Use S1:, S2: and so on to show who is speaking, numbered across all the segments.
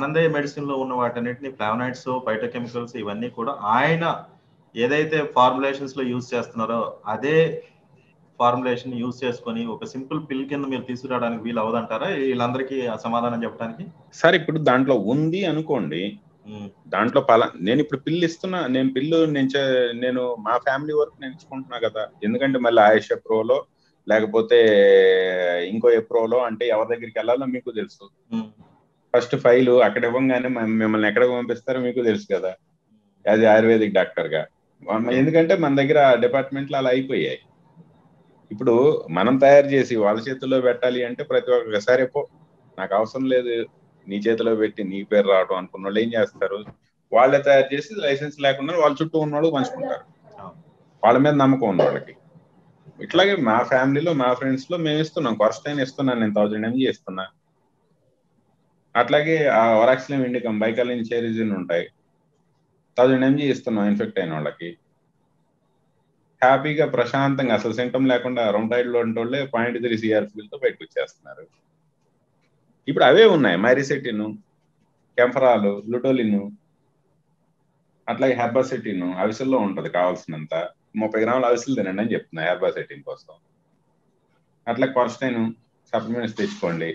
S1: Anandaiah medicine లో ఉన్న వాటన్నిటిని ఫ్లావనాయిడ్స్ ఫైటోకెమికల్స్ ఇవన్నీ కూడా ఆయన ఏదైతే ఫార్ములేషన్స్ లో యూజ్ చేస్తున్నారో అదే ఫార్ములేషన్ యూజ్ చేసుకొని ఒక సింపుల్ పిల్ కింద మీరు తీసుకురావడానికి వీలు అవదంటారా వీళ్ళందరికీ ఆ సమాధానం చెప్పడానికి
S2: సార్ ఇప్పుడు దాంట్లో ఉంది అనుకోండి
S1: ఉమ్,
S2: దాంట్లో పలా నేను ఇప్పుడు పిల్లు ఇస్తున్నా నేను పిల్లు నేను చే- నేను మా ఫ్యామిలీ వరకు నేను ఇచ్చుకుంటున్నా కదా ఎందుకంటే మళ్ళీ ఆయుష్ ప్రోలో లేకపోతే ఇంకో ఎప్రోలో అంటే ఎవరి దగ్గరికి వెళ్ళాలో మీకు తెలుసు
S1: ఉమ్,
S2: ఫస్ట్ ఫైల్ అక్కడ ఇవ్వగానే మ- మిమ్మల్ని ఎక్కడికి పంపిస్తారో మీకు తెలుసు కదా యాజ్ ఆయుర్వేదిక్ డాక్టర్ గా మ- ఎందుకంటే మన దగ్గర డిపార్ట్మెంట్లు అలా అయిపోయాయి ఇప్పుడు మనం తయారు చేసి వాళ్ళ చేతుల్లో పెట్టాలి అంటే ప్రతి ఒక్కసారి పో నాకు అవసరం లేదు నీ చేతిలో పెట్టి నీ పేరు రావడం అనుకున్న వాళ్ళు ఏం చేస్తారు వాళ్ళే తయారు చేసి లైసెన్స్ లేకుండా వాళ్ళ చుట్టూ ఉన్నవాళ్ళు పంచుకుంటారు
S1: అవును.
S2: వాళ్ళ మీద నమ్మకం ఉన్న వాళ్ళకి ఇట్లాగే మా ఫ్యామిలీలో మా ఫ్రెండ్స్ లో మేము ఇస్తున్నాం కొరస్టైన్ ఇస్తున్నాను నేను థౌజండ్ ఎంజీ ఇస్తున్నా అట్లాగే ఆ వరాక్సిలం ఇండికం బైకాలిన్ చేరిజిన్ ఉంటాయి థౌజండ్ ఎంజీ ఇస్తున్నాం ఇన్ఫెక్ట్ అయిన వాళ్ళకి హ్యాపీగా ప్రశాంతంగా అసలు సింటమ్ లేకుండా రొంటైడ్ లో ఉంటోళ్ళే పాయింట్ త్రీ సిఆర్పీలతో తో బయటకు వచ్చేస్తున్నారు ఇప్పుడు అవే ఉన్నాయి మైరిసెటిన్ కెంఫరాలు లుటోలిన్ అట్లాగే హెర్బాసెటిన్ అవిసెల్లో ఉంటది కావాల్సినంత ముప్పై గ్రాముల అవిసెలు తినండి అని చెప్తున్నా హెర్బాసెటిన్ కోసం అట్లా కొరస్టైన్ సప్లిమెంట్స్ తెచ్చుకోండి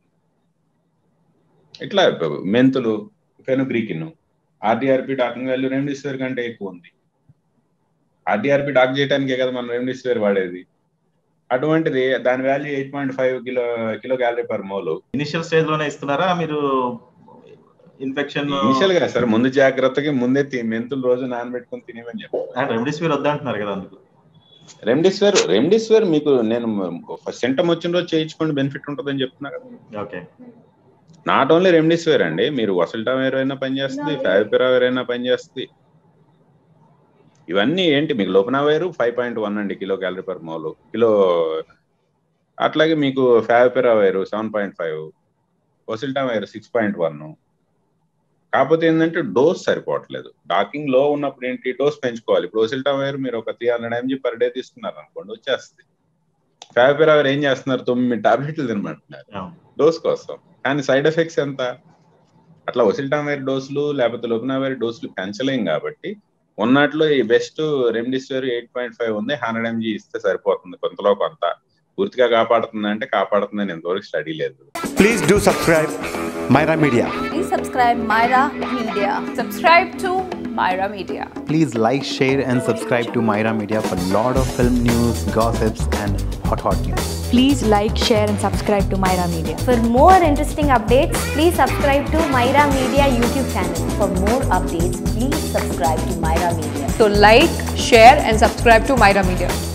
S2: ఇట్లా మెంతులు ఫెనుగ్రీకిన్ ఆర్డిఆర్పి డాకింగ్ వాల్యూ రెమ్డెసివిర్ కంటే ఎక్కువ ఉంది ఆర్డిఆర్పి డాక్ చేయడానికే కదా మనం రెమ్డెసివిర్ వాడేది అటువంటిది దాని value eight point five kilo kilo calorie per mol
S1: initial stage లోనే ఇస్తున్నారా మీరు ఇన్ఫెక్షన్
S2: ఇనిషియల్ గా సార్ ముందు జాగ్రత్తగా ముందే తి- మెంతులు రోజు నానబెట్టుకొని తినేమని చెప్పారు
S1: రెమ్డెసివిర్ వద్దంటున్నారు కదా అందుకు
S2: రెమ్డెసివిర్ రెమ్డెసివిర్ మీకు నేను సింటమ్ వచ్చిన రోజు చేయించుకోండి బెనిఫిట్ ఉంటుందని చెప్తున్నా కదా
S1: ఓకే
S2: నాట్ ఓన్లీ రెమ్డెసివిర్ అండి మీరు వసల్టావేర్ అయినా పనిచేస్తుంది ఫావిపిరావేర్ అయినా పనిచేస్తుంది ఇవన్నీ ఏంటి మీకు లోపనావేరు ఫైవ్ పాయింట్ వన్ అండి kilo calorie per mol kilo అట్లాగే మీకు ఫావిపిరావేరు సెవెన్ పాయింట్ ఫైవ్ వసిల్టావేర్ సిక్స్ పాయింట్ వన్ కాకపోతే ఏంటంటే డోస్ సరిపోవట్లేదు డాకింగ్ లో ఉన్నప్పుడు ఏంటి డోస్ పెంచుకోవాలి ఇప్పుడు వసిల్టావేర్ మీరు ఒక three hundred mg per day తీసుకున్నారు అనుకోండి వచ్చేస్తుంది ఫావిపిరావేర్ ఏం చేస్తున్నారు తొమ్మిది టాబ్లెట్లు తినమంటున్నారు
S1: అవును.
S2: డోస్ కోసం కానీ సైడ్ ఎఫెక్ట్స్ ఎంత అట్లా ఒసిల్టామేర్ డోసులు లేకపోతే లోపినావేర్ డోసులు పెంచలేం కాబట్టి ఉన్నట్లో ఈ best remdesivir eight point five ఉంది హండ్రెడ్ ఎంజీ ఇస్తే సరిపోతుంది కొంతలో కొంత పూర్తిగా కాపాడుతుంది అంటే కాపాడుతుందని ఇంతవరకు స్టడీ లేదు
S3: Please do subscribe Myra Media.
S4: Please subscribe Myra Media. Subscribe to Myra Media.
S3: Please like, share, and subscribe to Myra Media for lot of film news, gossips, and hot hot news.
S5: Please like, share, and subscribe to Myra Media.
S6: For more interesting updates, please subscribe to Myra Media YouTube channel.
S4: For more updates, please subscribe to Myra Media. So like, share and subscribe to Myra Media.